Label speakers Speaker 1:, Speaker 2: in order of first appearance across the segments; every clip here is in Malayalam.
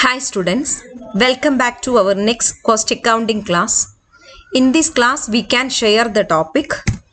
Speaker 1: Hi students, welcome back to our next cost accounting class. In this class, we can share the topic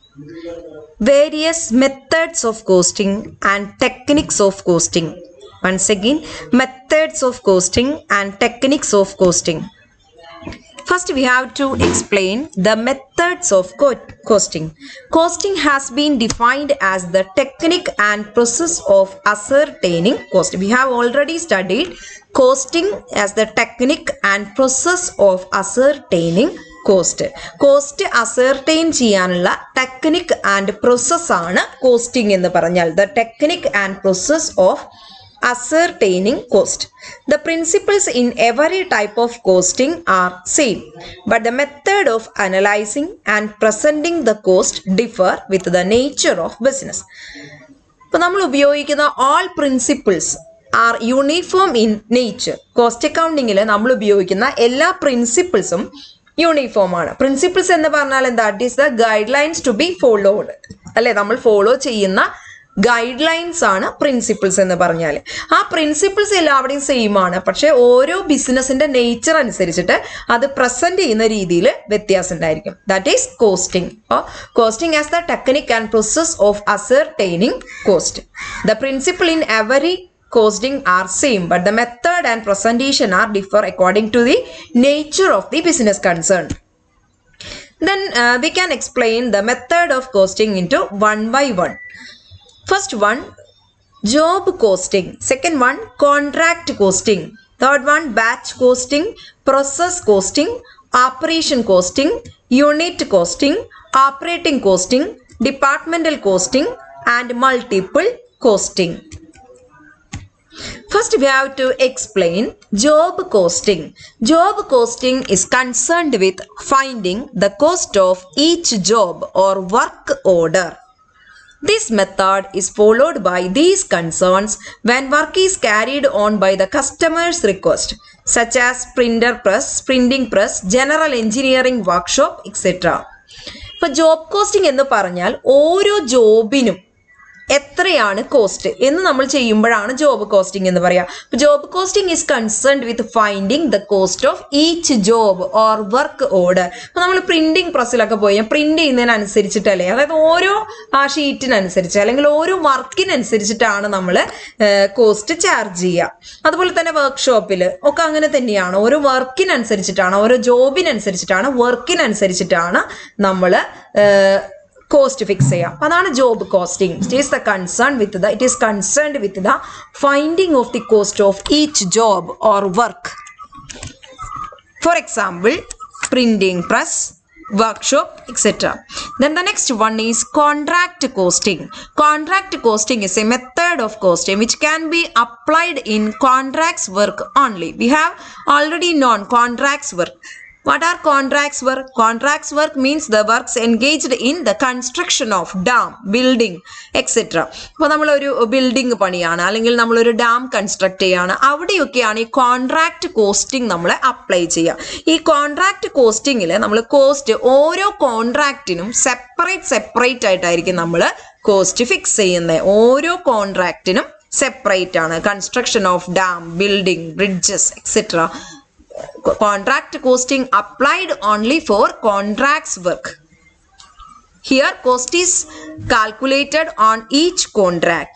Speaker 1: various methods of costing and techniques of costing. Once again, methods of costing and techniques of costing. First, we have to explain the methods of co- costing. Costing has been defined as the technique and process of ascertaining cost. We have already studied costing as the technique and process of ascertaining cost cost ascertain ചെയ്യാനുള്ള ടെക്നിക് ആൻഡ് പ്രോസസ് ആണ് കോസ്റ്റിംഗ് എന്ന് പറഞ്ഞാൽ the technique and process of ascertaining cost. The principles in every type of costing are same, but the method of analyzing and presenting the cost differ with the nature of business. ഇപ്പൊ നമ്മൾ ഉപയോഗിക്കുന്ന all principles are uniform in nature cost അക്കൗണ്ടിങ്ങിൽ നമ്മൾ ഉപയോഗിക്കുന്ന എല്ലാ പ്രിൻസിപ്പിൾസും യൂണിഫോം ആണ് പ്രിൻസിപ്പിൾസ് എന്ന് പറഞ്ഞാൽ എന്താ that is the guidelines to be followed അല്ലെ നമ്മൾ ഫോളോ ചെയ്യുന്ന ഗൈഡ് ലൈൻസ് ആണ് പ്രിൻസിപ്പിൾസ് എന്ന് പറഞ്ഞാൽ ആ പ്രിൻസിപ്പിൾസ് എല്ലാവരുടെയും സെയിം ആണ് പക്ഷെ ഓരോ ബിസിനസിന്റെ നേച്ചർ അനുസരിച്ചിട്ട് അത് പ്രസന്റ് ചെയ്യുന്ന രീതിയിൽ വ്യത്യാസം ഉണ്ടായിരിക്കും that is costing costing as the technique and process of ascertaining cost the principle in every costing are same but the method and presentation are differ according to the nature of the business concerned then uh, we can explain the method of costing into one by one first one job costing second one contract costing third one batch costing process costing operation costing unit costing operating costing departmental costing and multiple costing First, we have to explain job costing. Job costing is concerned with finding the cost of each job or work order. This method is followed by these concerns when work is carried on by the customer's request, such as printer press, printing press, general engineering workshop, etc. ഇപ്പൊ ജോബ് കോസ്റ്റിംഗ് എന്ന് പറഞ്ഞാൽ ഓരോ ജോബിനും എത്രയാണ് കോസ്റ്റ് എന്ന് നമ്മൾ ചെയ്യുമ്പോഴാണ് ജോബ് കോസ്റ്റിംഗ് എന്ന് പറയുക job costing is concerned with finding the cost of each job or work order അപ്പോൾ നമ്മൾ പ്രിന്റിംഗ് പ്രസ്സിലൊക്കെ പോയി പ്രിന്റ് ചെയ്യുന്നതിനനുസരിച്ചിട്ടല്ലേ അതായത് ഓരോ ആ ഷീറ്റിനനുസരിച്ച് അല്ലെങ്കിൽ ഓരോ വർക്കിനനുസരിച്ചിട്ടാണ് നമ്മൾ കോസ്റ്റ് ചാർജ് ചെയ്യുക അതുപോലെ തന്നെ വർക്ക്ഷോപ്പിൽ ഒക്കെ അങ്ങനെ തന്നെയാണ് ഓരോ വർക്കിനനുസരിച്ചിട്ടാണ് ഓരോ ജോബിനനുസരിച്ചിട്ടാണ് വർക്കിനനുസരിച്ചിട്ടാണ് നമ്മൾ കോസ്റ്റ് ഫിക്സ് ചെയ്യാം അതാണ് job costing it is the concern with the it is concerned with the finding of the cost of each job or work for example printing press workshop etc then the next one is contract costing contract costing is a method of costing which can be applied in contracts work only we have already known contracts work what are contracts work contracts work means the works engaged in the construction of dam building etc അപ്പോൾ നമ്മളൊരു ബിൽഡിംഗ് പണിയാണ് അല്ലെങ്കിൽ നമ്മളൊരു ഡാം കൺസ്ട്രക്ട് ചെയ്യാണ് അവിടെയൊക്കെയാണ് ഈ കോൺട്രാക്ട് കോസ്റ്റിംഗ് നമ്മൾ അപ്ലൈ ചെയ്യുക ഈ കോൺട്രാക്ട് കോസ്റ്റിങ്ങിൽ നമ്മൾ കോസ്റ്റ് ഓരോ കോൺട്രാക്റ്റിനും സെപ്പറേറ്റ് സെപ്പറേറ്റ് ആയിട്ടായിരിക്കും നമ്മൾ കോസ്റ്റ് ഫിക്സ് ചെയ്യുന്നത് ഓരോ കോൺട്രാക്റ്റിനും സെപ്പറേറ്റ് ആണ് construction of dam building bridges etcetera contract costing applied only for contracts work. Here cost is calculated on each contract.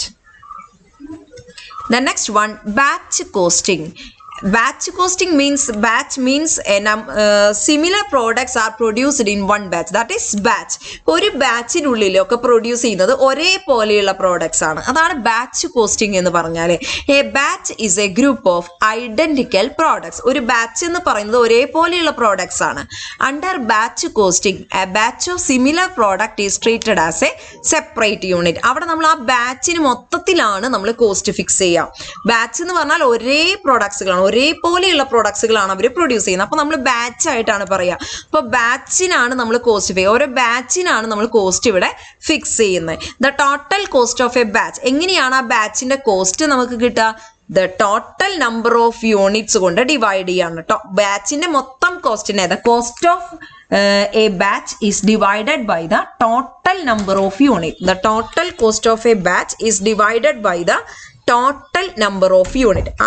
Speaker 1: The next one batch costing. Batch costing means batch means a num- uh, similar products are produced in one batch. That is batch. ഒരു ബാച്ചിനുള്ളിലൊക്കെ പ്രൊഡ്യൂസ് ചെയ്യുന്നത് ഒരേപോലെയുള്ള പ്രോഡക്ട്സ് ആണ് അതാണ് ബാച്ച് കോസ്റ്റിംഗ് എന്ന് പറഞ്ഞാൽ a batch is a group of identical products ഒരു ബാച്ച് എന്ന് പറയുന്നത് ഒരേപോലെയുള്ള പ്രോഡക്ട്സ് ആണ് under batch costing a batch of similar product is treated as a separate unit അവിടെ നമ്മൾ ആ ബാച്ചിന് മൊത്തത്തിലാണ് നമ്മൾ കോസ്റ്റ് ഫിക്സ് ചെയ്യുക ബാച്ച് എന്ന് പറഞ്ഞാൽ ഒരേ പ്രോഡക്ട്സുകളാണ് ഒരേപോലെയുള്ള പ്രോഡക്ട്സുകളാണ് അവർ പ്രൊഡ്യൂസ് ചെയ്യുന്നത് അപ്പോൾ നമ്മൾ ബാച്ച് ആയിട്ടാണ് പറയുക അപ്പോൾ ബാച്ചിനാണ് നമ്മൾ കോസ്റ്റ് ഫിക്സ് ഓരോ ബാച്ചിനാണ് നമ്മൾ കോസ്റ്റ് ഇവിടെ ഫിക്സ് ചെയ്യുന്നത് the total cost of a batch എങ്ങനെയാണ് ആ ബാച്ചിന്റെ കോസ്റ്റ് നമുക്ക് കിട്ടുക the total number of units കൊണ്ട് ഡിവൈഡ് ചെയ്യാണ് കേട്ടോ ബാച്ചിന്റെ മൊത്തം കോസ്റ്റിനെ the cost of a batch is divided by the total number of unit the total cost of a batch is divided by the total number of unit ആ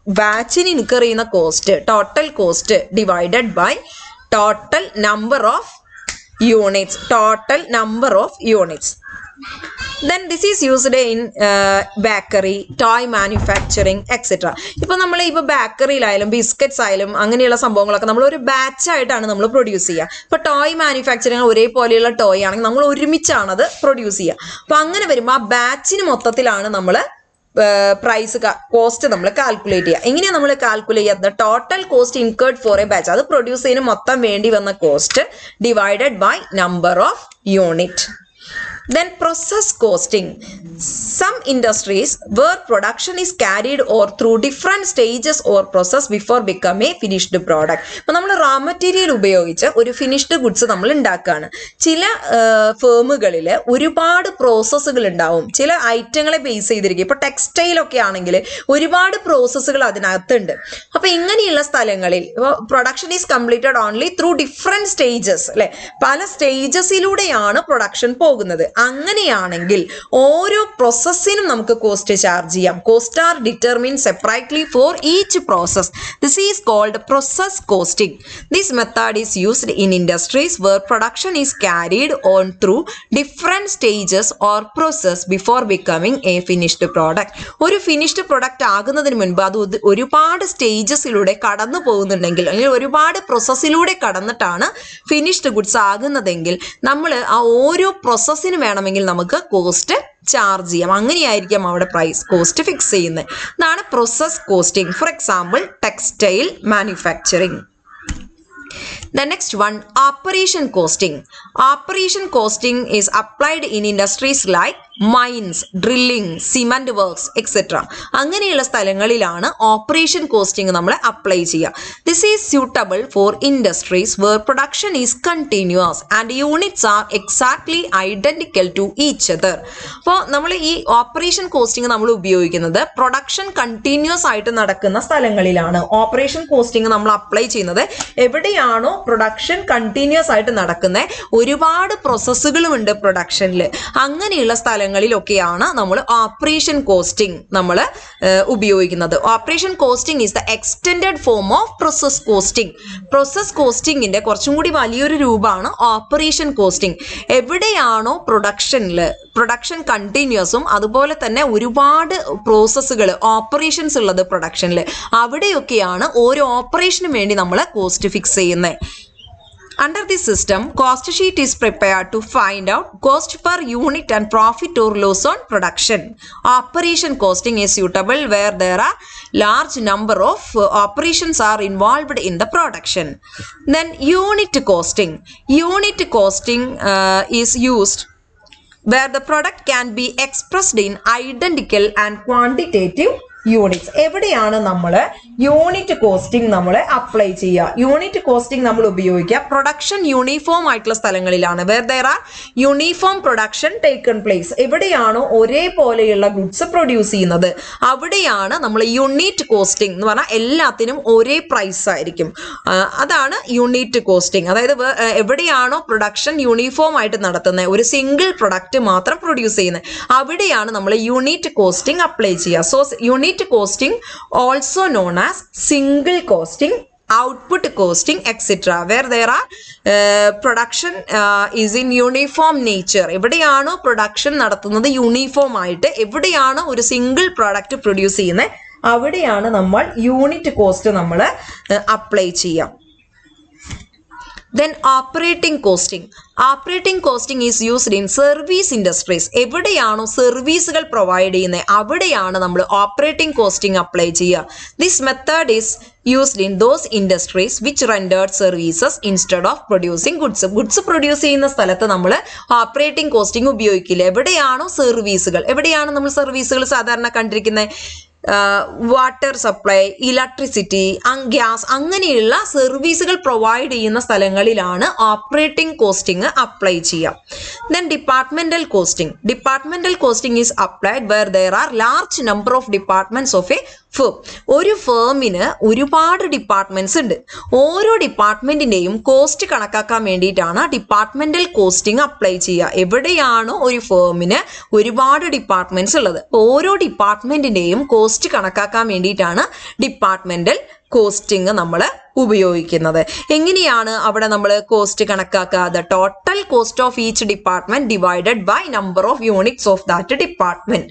Speaker 1: ബാച്ചിന് ഇൻകർ ചെയ്യുന്ന cost total cost divided by total number of units total number of units then this is used in bakery toy manufacturing etcetera ഇപ്പൊ നമ്മൾ ഇപ്പൊ ബേക്കറിയിലായാലും ബിസ്ക്കറ്റ്സ് ആയാലും അങ്ങനെയുള്ള സംഭവങ്ങളൊക്കെ നമ്മൾ ഒരു ബാച്ച് ആയിട്ടാണ് നമ്മൾ പ്രൊഡ്യൂസ് ചെയ്യുക ഇപ്പൊ ടോയ് മാനുഫാക്ചറിങ് ഒരേപോലെയുള്ള ടോയ് ആണെങ്കിൽ നമ്മൾ ഒരുമിച്ചാണ് അത് പ്രൊഡ്യൂസ് ചെയ്യുക അപ്പൊ അങ്ങനെ വരുമ്പോൾ ആ ബാച്ചിന് മൊത്തത്തിലാണ് നമ്മൾ പ്രൈസ് കോസ്റ്റ് നമ്മൾ കാൽക്കുലേറ്റ് ചെയ്യുക എങ്ങനെയാണ് നമ്മൾ കാൽക്കുലേറ്റ് ചെയ്യുന്നത് total cost incurred for a batch അത് പ്രൊഡ്യൂസ് ചെയ്യുന്ന മൊത്തം വേണ്ടി വന്ന cost divided by number of unit then process costing some industries where production is carried or through different stages or process before become a finished product ഇപ്പൊ നമ്മൾ റാ മെറ്റീരിയൽ ഉപയോഗിച്ച് ഒരു ഫിനിഷ്ഡ് ഗുഡ്സ് നമ്മൾ ഉണ്ടാക്കുകയാണ് ചില ഫേമുകളിൽ ഒരുപാട് പ്രോസസ്സുകൾ ഉണ്ടാവും ചില ഐറ്റങ്ങളെ ബേസ് ചെയ്തിരിക്കും ഇപ്പൊ ടെക്സ്റ്റൈൽ ഒക്കെ ആണെങ്കിൽ ഒരുപാട് പ്രോസസ്സുകൾ അതിനകത്തുണ്ട് അപ്പൊ ഇങ്ങനെയുള്ള സ്ഥലങ്ങളിൽ production is completed only through different stages അല്ലെ പല സ്റ്റേജസിലൂടെയാണ് പ്രൊഡക്ഷൻ പോകുന്നത് അങ്ങനെയാണെങ്കിൽ ഓരോ പ്രോസസ്സിനും നമുക്ക് കോസ്റ്റ് ചാർജ് ചെയ്യാം cost are determine separately for each process this is called process costing this method is used in industries where production is carried on through different stages or process before becoming a finished product ഒരു ഫിനിഷ്ഡ് പ്രൊഡക്റ്റ് ആകുന്നതിന് മുൻപ് അത് ഒരു- ഒരുപാട് സ്റ്റേജസിലൂടെ കടന്നു പോകുന്നുണ്ടെങ്കിൽ അല്ലെങ്കിൽ ഒരുപാട് പ്രോസസ്സിലൂടെ കടന്നിട്ടാണ് ഫിനിഷ്ഡ് ഗുഡ്സ് ആകുന്നതെങ്കിൽ നമ്മൾ ആ ഓരോ പ്രോസസ്സിന് വേണമെങ്കിൽ നമുക്ക് കോസ്റ്റ് ചാർജ് ചെയ്യാം അങ്ങനെയായിരിക്കാം അവിടെ പ്രൈസ് കോസ്റ്റ് ഫിക്സ് ചെയ്യുന്നത് ഇതാണ് process costing for example textile manufacturing The next one, operation costing. Operation costing is applied in industries like mines, drilling, cement works, etc. അങ്ങനെയുള്ള സ്ഥലങ്ങളിലാണ് ഓപ്പറേഷൻ കോസ്റ്റിംഗ് നമ്മൾ അപ്ലൈ ചെയ്യുക this is suitable for industries where production is continuous and units are exactly identical to each other അപ്പോൾ നമ്മൾ ഈ ഓപ്പറേഷൻ കോസ്റ്റിംഗ് നമ്മൾ ഉപയോഗിക്കുന്നത് പ്രൊഡക്ഷൻ കണ്ടിന്യൂസ് ആയിട്ട് നടക്കുന്ന സ്ഥലങ്ങളിലാണ് ഓപ്പറേഷൻ കോസ്റ്റിംഗ് നമ്മൾ അപ്ലൈ ചെയ്യുന്നത് എവിടെയാണോ പ്രൊഡക്ഷൻ കണ്ടിന്യൂസ് ആയിട്ട് നടക്കുന്നത് ഒരുപാട് പ്രോസസ്സുകളും ഉണ്ട് പ്രൊഡക്ഷനിൽ അങ്ങനെയുള്ള സ്ഥലങ്ങളിലൊക്കെയാണ് നമ്മൾ ഓപ്പറേഷൻ കോസ്റ്റിംഗ് നമ്മൾ ഉപയോഗിക്കുന്നത് operation costing is the extended form of process costing process കോസ്റ്റിംഗിന്റെ കുറച്ചും കൂടി വലിയൊരു രൂപമാണ് ഓപ്പറേഷൻ കോസ്റ്റിംഗ് എവിടെയാണോ പ്രൊഡക്ഷനിൽ പ്രൊഡക്ഷൻ കണ്ടിന്യൂസും അതുപോലെ തന്നെ ഒരുപാട് പ്രോസസ്സുകൾ ഓപ്പറേഷൻസ് ഉള്ളത് പ്രൊഡക്ഷനിൽ അവിടെയൊക്കെയാണ് ഓരോ ഓപ്പറേഷനും വേണ്ടി നമ്മൾ കോസ്റ്റ് ഫിക്സ് ചെയ്യുന്നത് Under this system, cost sheet is prepared to find out cost per unit and profit or loss on production. Operation costing is suitable where there are large number of uh, operations are involved in the production. Then unit costing. Unit costing uh, is used where the product can be expressed in identical and quantitative units എവിടെയാണ് നമ്മൾ യൂണിറ്റ് കോസ്റ്റിംഗ് നമ്മൾ അപ്ലൈ ചെയ്യുക യൂണിറ്റ് കോസ്റ്റിംഗ് നമ്മൾ ഉപയോഗിക്കുക പ്രൊഡക്ഷൻ യൂണിഫോം ആയിട്ടുള്ള സ്ഥലങ്ങളിലാണ് where there are uniform production taken place എവിടെയാണോ ഒരേപോലെയുള്ള ഗുഡ്സ് പ്രൊഡ്യൂസ് ചെയ്യുന്നത് അവിടെയാണ് നമ്മൾ യൂണിറ്റ് കോസ്റ്റിംഗ് എന്ന് പറഞ്ഞാൽ എല്ലാത്തിനും ഒരേ പ്രൈസ് ആയിരിക്കും ആ, അതാണ് യൂണിറ്റ് കോസ്റ്റിംഗ് അതായത് വേ- ആ, എവിടെയാണോ പ്രൊഡക്ഷൻ യൂണിഫോം ആയിട്ട് നടത്തുന്നത് ഒരു സിംഗിൾ പ്രൊഡക്റ്റ് മാത്രം പ്രൊഡ്യൂസ് ചെയ്യുന്നത് അവിടെയാണ് നമ്മൾ യൂണിറ്റ് കോസ്റ്റിംഗ് അപ്ലൈ ചെയ്യുക so unit costing also known as single costing output costing etcetera where there are production is in uniform nature എവിടെയാണോ പ്രൊഡക്ഷൻ നടത്തുന്നത് യൂണിഫോം ആയിട്ട് എവിടെയാണോ ഒരു സിംഗിൾ പ്രോഡക്റ്റ് പ്രൊഡ്യൂസ് ചെയ്യുന്നത് അവിടെയാണ് നമ്മൾ യൂണിറ്റ് കോസ്റ്റ് നമ്മൾ അപ്ലൈ ചെയ്യാം then operating costing operating costing is used in service industries എവിടെയാണോ സർവീസുകൾ പ്രൊവൈഡ് ചെയ്യുന്നത് അവിടെയാണ് നമ്മൾ ഓപ്പറേറ്റിംഗ് കോസ്റ്റിംഗ് അപ്ലൈ ചെയ്യുക this method is used in those industries which rendered services instead of producing goods goods produce ചെയ്യുന്ന സ്ഥലത്ത് നമ്മൾ ഓപ്പറേറ്റിംഗ് കോസ്റ്റിംഗ് ഉപയോഗിക്കില്ല എവിടെയാണോ സർവീസുകൾ എവിടെയാണ് നമ്മൾ സർവീസുകൾ സാധാരണ കണ്ടിരിക്കുന്നത് വാട്ടർ സപ്ലൈ ഇലക്ട്രിസിറ്റി ഗ്യാസ് അങ്ങനെയുള്ള സർവീസുകൾ പ്രൊവൈഡ് ചെയ്യുന്ന സ്ഥലങ്ങളിലാണ് ഓപ്പറേറ്റിംഗ് കോസ്റ്റിംഗ് അപ്ലൈ ചെയ്യാം then departmental costing departmental costing is applied where there are large number of departments of a firm ഒരു ഫേമിന് ഒരുപാട് ഡിപ്പാർട്ട്മെന്റ്സ് ഉണ്ട് ഓരോ ഡിപ്പാർട്ട്മെന്റിന്റെയും കോസ്റ്റ് കണക്കാക്കാൻ വേണ്ടിയിട്ടാണ് ഡിപ്പാർട്ട്മെന്റൽ കോസ്റ്റിംഗ് അപ്ലൈ ചെയ്യുക എവിടെയാണോ ഒരു ഫേമിന് ഒരുപാട് ഡിപ്പാർട്ട്മെന്റ്സ് ഉള്ളത് ഓരോ ഡിപ്പാർട്ട്മെന്റിന്റെയും കോസ്റ്റ് കണക്കാക്കാൻ വേണ്ടിയിട്ടാണ് ഡിപ്പാർട്ട്മെന്റൽ കോസ്റ്റിംഗ് നമ്മൾ ഉപയോഗിക്കുന്നത് എങ്ങനെയാണ് അവിടെ നമ്മൾ കോസ്റ്റ് കണക്കാക്കുക the total cost of each department divided by number of units of that department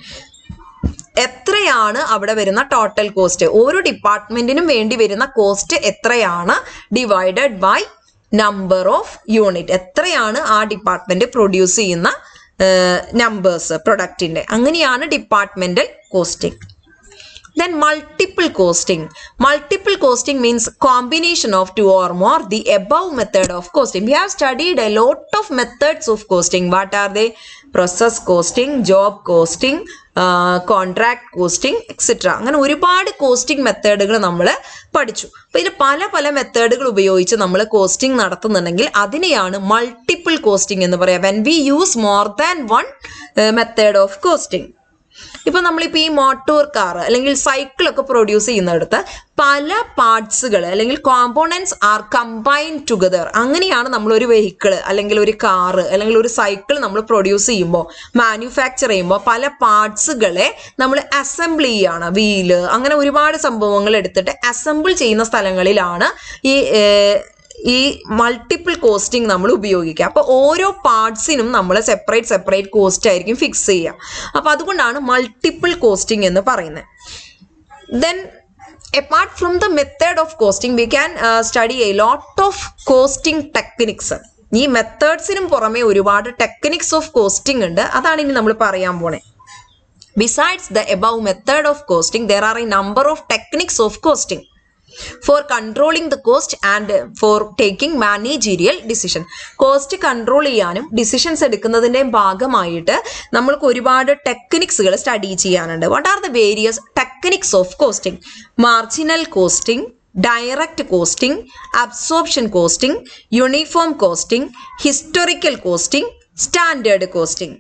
Speaker 1: എത്രയാണ് അവിടെ വരുന്ന ടോട്ടൽ കോസ്റ്റ് ഓരോ ഡിപ്പാർട്ട്മെന്റിനും വേണ്ടി വരുന്ന കോസ്റ്റ് എത്രയാണ് divided by number of unit എത്രയാണ് ആ ഡിപ്പാർട്ട്മെന്റ് പ്രൊഡ്യൂസ് ചെയ്യുന്ന നമ്പേഴ്സ് പ്രൊഡക്റ്റിന്റെ അങ്ങനെയാണ് departmental costing then multiple costing multiple costing means combination of two or more the above method of costing we have studied a lot of methods of costing what are they process costing job costing contract costing etcetera അങ്ങനെ ഒരുപാട് കോസ്റ്റിംഗ് മെത്തേഡുകൾ നമ്മൾ പഠിച്ചു അപ്പൊ ഇതിൽ പല പല മെത്തേഡുകൾ ഉപയോഗിച്ച് നമ്മൾ കോസ്റ്റിംഗ് നടത്തുന്നുണ്ടെങ്കിൽ അതിനെയാണ് മൾട്ടിപ്പിൾ കോസ്റ്റിംഗ് എന്ന് പറയാം when we use more than one method of costing ഇപ്പൊ നമ്മളിപ്പോ ഈ മോട്ടോർ കാർ അല്ലെങ്കിൽ സൈക്കിൾ ഒക്കെ പ്രൊഡ്യൂസ് ചെയ്യുന്നിടത്ത് പല പാർട്സുകൾ അല്ലെങ്കിൽ കോമ്പോണൻസ് ആർ കമ്പൈൻ ടുഗദർ അങ്ങനെയാണ് നമ്മൾ ഒരു വെഹിക്കിൾ അല്ലെങ്കിൽ ഒരു കാറ് അല്ലെങ്കിൽ ഒരു സൈക്കിൾ നമ്മൾ പ്രൊഡ്യൂസ് ചെയ്യുമ്പോൾ മാനുഫാക്ചർ ചെയ്യുമ്പോൾ പല പാർട്സുകളെ നമ്മൾ അസംബിൾ ചെയ്യാണ് വീല് അങ്ങനെ ഒരുപാട് സംഭവങ്ങൾ എടുത്തിട്ട് അസംബിൾ ചെയ്യുന്ന സ്ഥലങ്ങളിലാണ് ഈ ഏർ, ഈ മൾട്ടിപ്പിൾ കോസ്റ്റിംഗ് നമ്മൾ ഉപയോഗിക്കുക അപ്പോൾ ഓരോ പാർട്സിനും നമ്മൾ സെപ്പറേറ്റ് സെപ്പറേറ്റ് കോസ്റ്റ് ആയിരിക്കും ഫിക്സ് ചെയ്യുക അപ്പോൾ അതുകൊണ്ടാണ് മൾട്ടിപ്പിൾ കോസ്റ്റിംഗ് എന്ന് പറയുന്നത് then apart from the method of costing we can uh, study a lot of costing techniques ഈ മെത്തേഡ്സിനും പുറമെ ഒരുപാട് ടെക്നിക്സ് ഓഫ് കോസ്റ്റിംഗ് ഉണ്ട് അതാണ് ഇനി നമ്മൾ പറയാൻ പോണേ besides the above method of costing there are a number of techniques of costing for controlling the cost and for taking managerial decision cost control ചെയ്യാനും ഡിസിഷൻസ് എടുക്കുന്നതിൻ്റെയും ഭാഗമായിട്ട് നമ്മൾക്ക് ഒരുപാട് ടെക്നിക്സുകൾ സ്റ്റഡി ചെയ്യാനുണ്ട് what are the various techniques of costing marginal costing direct costing absorption costing uniform costing historical costing standard costing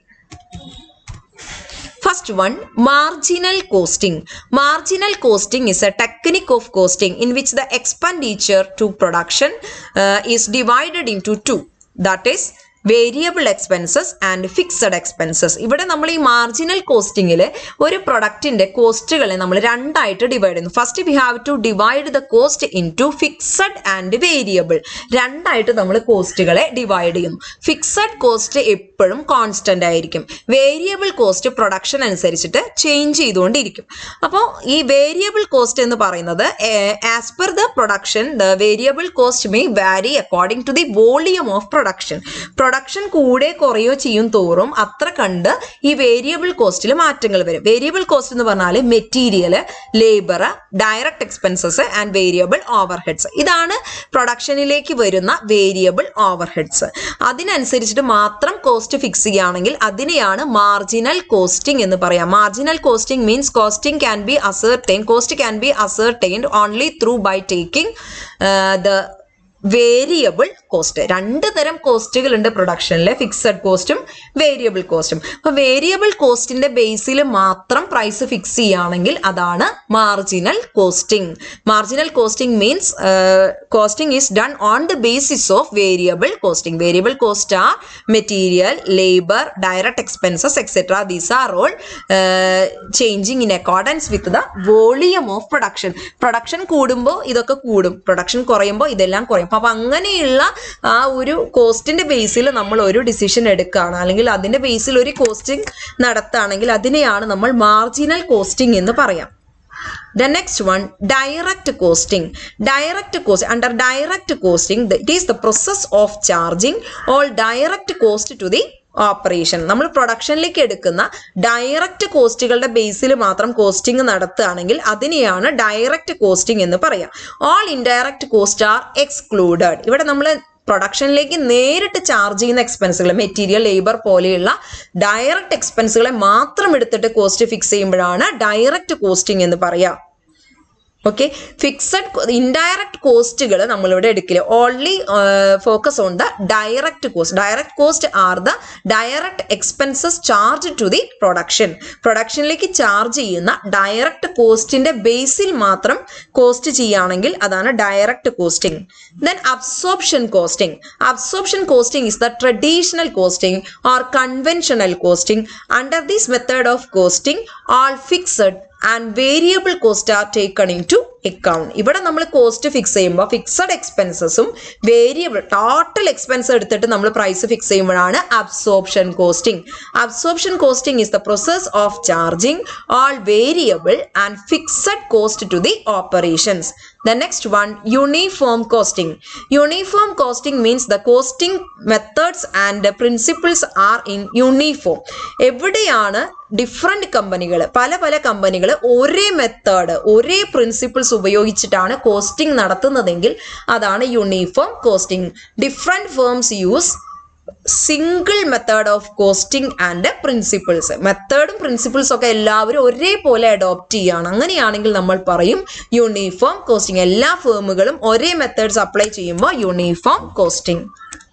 Speaker 1: First one, marginal costing. Marginal costing is a technique of costing in which the expenditure to production uh, is divided into two. That is, variable expenses and fixed expenses ഇവിടെ നമ്മൾ ഈ മാർജിനൽ കോസ്റ്റിംഗിൽ ഒരു പ്രൊഡക്റ്റിന്റെ കോസ്റ്റുകളെ നമ്മൾ രണ്ടായിട്ട് ഡിവൈഡ് ചെയ്യുന്നു first we have to divide the cost into fixed and variable രണ്ടായിട്ട് നമ്മൾ കോസ്റ്റുകളെ ഡിവൈഡ് ചെയ്യുന്നു ഫിക്സഡ് കോസ്റ്റ് എപ്പോഴും കോൺസ്റ്റന്റ് ആയിരിക്കും വേരിയബിൾ കോസ്റ്റ് പ്രൊഡക്ഷൻ അനുസരിച്ചിട്ട് ചേഞ്ച് ചെയ്തുകൊണ്ടിരിക്കും അപ്പോൾ ഈ വേരിയബിൾ കോസ്റ്റ് എന്ന് പറയുന്നത് as per the production the variable cost may vary according to the volume of production production കൂടെ കുറയോ ചെയ്യും തോറും അത്ര കണ്ട് ഈ വേരിയബിൾ കോസ്റ്റിൽ മാറ്റങ്ങൾ വരും വേരിയബിൾ കോസ്റ്റ് എന്ന് പറഞ്ഞാൽ material labour direct expenses and variable overheads ഇതാണ് പ്രൊഡക്ഷനിലേക്ക് വരുന്ന വേരിയബിൾ ഓവർഹെഡ്സ് അതിനനുസരിച്ചിട്ട് മാത്രം കോസ്റ്റ് ഫിക്സ് ചെയ്യുകയാണെങ്കിൽ അതിനെയാണ് മാർജിനൽ കോസ്റ്റിംഗ് എന്ന് പറയാം marginal costing means costing can be ascertain cost can be ascertained only through by taking the variable cost രണ്ട് തരം കോസ്റ്റുകൾ ഉണ്ട് പ്രൊഡക്ഷനിൽ ഫിക്സഡ് കോസ്റ്റും വേരിയബിൾ കോസ്റ്റും അപ്പൊ വേരിയബിൾ കോസ്റ്റിന്റെ ബേസിൽ മാത്രം പ്രൈസ് ഫിക്സ് ചെയ്യുകയാണെങ്കിൽ അതാണ് marginal costing marginal costing means costing is done on the basis of variable costing variable cost are material labour direct expenses etcetera these are all changing in accordance with the volume of production production കൂടുമ്പോൾ ഇതൊക്കെ കൂടും പ്രൊഡക്ഷൻ കുറയുമ്പോൾ ഇതെല്ലാം കുറയും അപ്പൊ അങ്ങനെയുള്ള ആ ഒരു കോസ്റ്റിന്റെ ബേസിൽ നമ്മൾ ഒരു ഡിസിഷൻ എടുക്കുകയാണ് അല്ലെങ്കിൽ അതിന്റെ ബേസിൽ ഒരു കോസ്റ്റിംഗ് നടത്തുകയാണെങ്കിൽ അതിനെയാണ് നമ്മൾ മാർജിനൽ കോസ്റ്റിംഗ് എന്ന് പറയാം The next one, direct costing. Direct cost under direct costing, the, it is the process of charging all direct cost to the operation നമ്മൾ പ്രൊഡക്ഷനിലേക്ക് എടുക്കുന്ന ഡയറക്റ്റ് കോസ്റ്റുകളുടെ ബേസിൽ മാത്രം കോസ്റ്റിംഗ് നടത്തുകയാണെങ്കിൽ അതിനെയാണ് ഡയറക്റ്റ് കോസ്റ്റിംഗ് എന്ന് പറയാം all indirect cost are excluded ഇവിടെ നമ്മൾ പ്രൊഡക്ഷനിലേക്ക് നേരിട്ട് ചാർജ് ചെയ്യുന്ന എക്സ്പെൻസുകൾ മെറ്റീരിയൽ ലേബർ പോലെയുള്ള ഡയറക്റ്റ് എക്സ്പെൻസുകളെ മാത്രം എടുത്തിട്ട് കോസ്റ്റ് ഫിക്സ് ചെയ്യുമ്പോഴാണ് ഡയറക്റ്റ് കോസ്റ്റിംഗ് എന്ന് പറയാം ഓക്കെ ഫിക്സഡ് ഇൻഡയറക്റ്റ് കോസ്റ്റുകൾ നമ്മളിവിടെ എടുക്കില്ല only focus on the direct cost direct cost are the direct expenses charge to the production പ്രൊഡക്ഷനിലേക്ക് ചാർജ് ചെയ്യുന്ന ഡയറക്റ്റ് കോസ്റ്റിന്റെ ബേസിൽ മാത്രം കോസ്റ്റ് ചെയ്യുകയാണെങ്കിൽ അതാണ് direct costing then absorption costing absorption costing is the traditional costing or conventional costing under this method of costing all fixed and variable cost are taken into account ഇവിടെ നമ്മൾ കോസ്റ്റ് ഫിക്സ് ചെയ്യുമ്പോൾ ഫിക്സഡ് എക്സ്പെൻസസും വേരിയബിൾ ടോട്ടൽ എക്സ്പെൻസ് എടുത്തിട്ട് നമ്മൾ പ്രൈസ് ഫിക്സ് ചെയ്യുമ്പോഴാണ് absorption costing absorption costing is the process of charging all variable and fixed cost to the operations The next one, uniform costing. Uniform costing means the costing methods and the principles are in uniform. എവിടെയാണ് ഡിഫറെന്റ് കമ്പനികൾ പല പല കമ്പനികൾ ഒരേ മെത്തേഡ് ഒരേ പ്രിൻസിപ്പിൾസ് ഉപയോഗിച്ചിട്ടാണ് കോസ്റ്റിംഗ് നടത്തുന്നതെങ്കിൽ അതാണ് uniform costing different firms use single method of costing and principles മെത്തേഡും പ്രിൻസിപ്പിൾസും ഒക്കെ എല്ലാവരും ഒരേപോലെ അഡോപ്റ്റ് ചെയ്യുകയാണ് അങ്ങനെയാണെങ്കിൽ നമ്മൾ പറയും യൂണിഫോം കോസ്റ്റിംഗ് എല്ലാ ഫേമുകളും ഒരേ മെത്തേഡ്സ് അപ്ലൈ ചെയ്യുമ്പോൾ uniform costing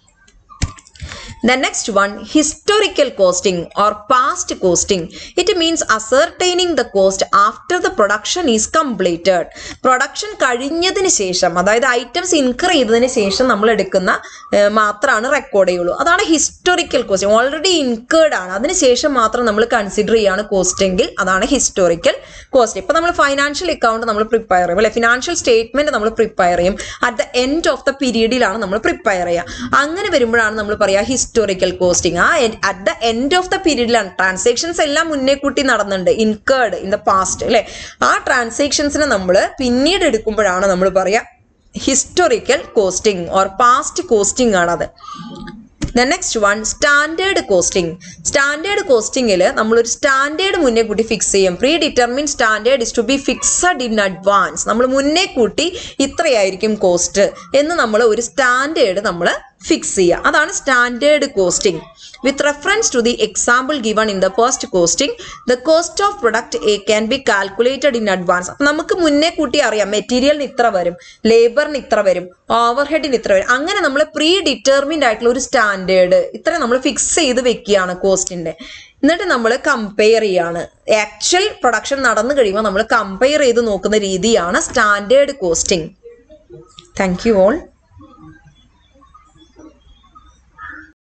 Speaker 1: The next one, historical costing or past costing. It means ascertaining the cost after the production is completed. Production കഴിഞ്ഞതിന് ശേഷം അതായത് ഐറ്റംസ് ഇൻകർ ചെയ്തതിന് ശേഷം നമ്മൾ എടുക്കുന്ന ഏഹ്, മാത്രമാണ് റെക്കോർഡ് ചെയ്യുള്ളൂ അതാണ് ഹിസ്റ്റോറിക്കൽ കോസ്റ്റിംഗ് ഓൾറെഡി ഇൻകേർഡ് ആണ് അതിന് ശേഷം മാത്രം നമ്മൾ കൺസിഡർ ചെയ്യാണ് കോസ്റ്റ് എങ്കിൽ അതാണ് ഹിസ്റ്റോറിക്കൽ കോസ്റ്റ് ഇപ്പൊ നമ്മൾ ഫൈനാൻഷ്യൽ അക്കൗണ്ട് നമ്മൾ പ്രിപ്പയർ ചെയ്യും അല്ലെ ഫിനാൻഷ്യൽ സ്റ്റേറ്റ്മെന്റ് നമ്മൾ പ്രിപ്പയർ ചെയ്യും at the end of the പീരീഡിലാണ് നമ്മൾ പ്രിപ്പയർ ചെയ്യുക അങ്ങനെ വരുമ്പോഴാണ് നമ്മൾ പറയുക ഹിസ്റ്റോറിക്കൽ കോസ്റ്റിംഗ് ആ at the end of the പീരീഡിലാണ് ട്രാൻസാക്ഷൻസ് എല്ലാം മുന്നേ കൂട്ടി നടന്നുണ്ട് ഇൻകേർഡ് ഇൻ ദ പാസ്റ്റ് അല്ലെ ആ ട്രാൻസാക്ഷൻസിനെ നമ്മൾ പിന്നീട് എടുക്കുമ്പോഴാണ് നമ്മൾ പറയുക historical costing or past costing ആണത് the next one standard costing standard കോസ്റ്റിംഗിൽ നമ്മളൊരു സ്റ്റാൻഡേർഡ് മുന്നേ കൂട്ടി ഫിക്സ് ചെയ്യും predetermined standard is to be fixed in advance നമ്മൾ മുന്നേ കൂട്ടി ഇത്രയായിരിക്കും കോസ്റ്റ് എന്ന് നമ്മൾ ഒരു സ്റ്റാൻഡേർഡ് നമ്മൾ ഫിക്സ് ചെയ്യുക അതാണ് standard costing with reference to the example given in the first costing the cost of product A can be calculated in advance അപ്പം നമുക്ക് മുന്നേ കൂട്ടി അറിയാം മെറ്റീരിയലിന് ഇത്ര വരും ലേബറിന് ഇത്ര വരും ഓവർ ഹെഡിന് ഇത്ര വരും അങ്ങനെ നമ്മൾ പ്രീ ഡിറ്റർമിൻഡ് ആയിട്ടുള്ള ഒരു സ്റ്റാൻഡേർഡ് ഇത്ര നമ്മൾ ഫിക്സ് ചെയ്ത് വെക്കുകയാണ് കോസ്റ്റിന്റെ എന്നിട്ട് നമ്മൾ കമ്പയർ ചെയ്യാണ് ആക്ച്വൽ പ്രൊഡക്ഷൻ നടന്നു കഴിയുമ്പോൾ നമ്മൾ കമ്പയർ ചെയ്ത് നോക്കുന്ന രീതിയാണ് standard costing thank you all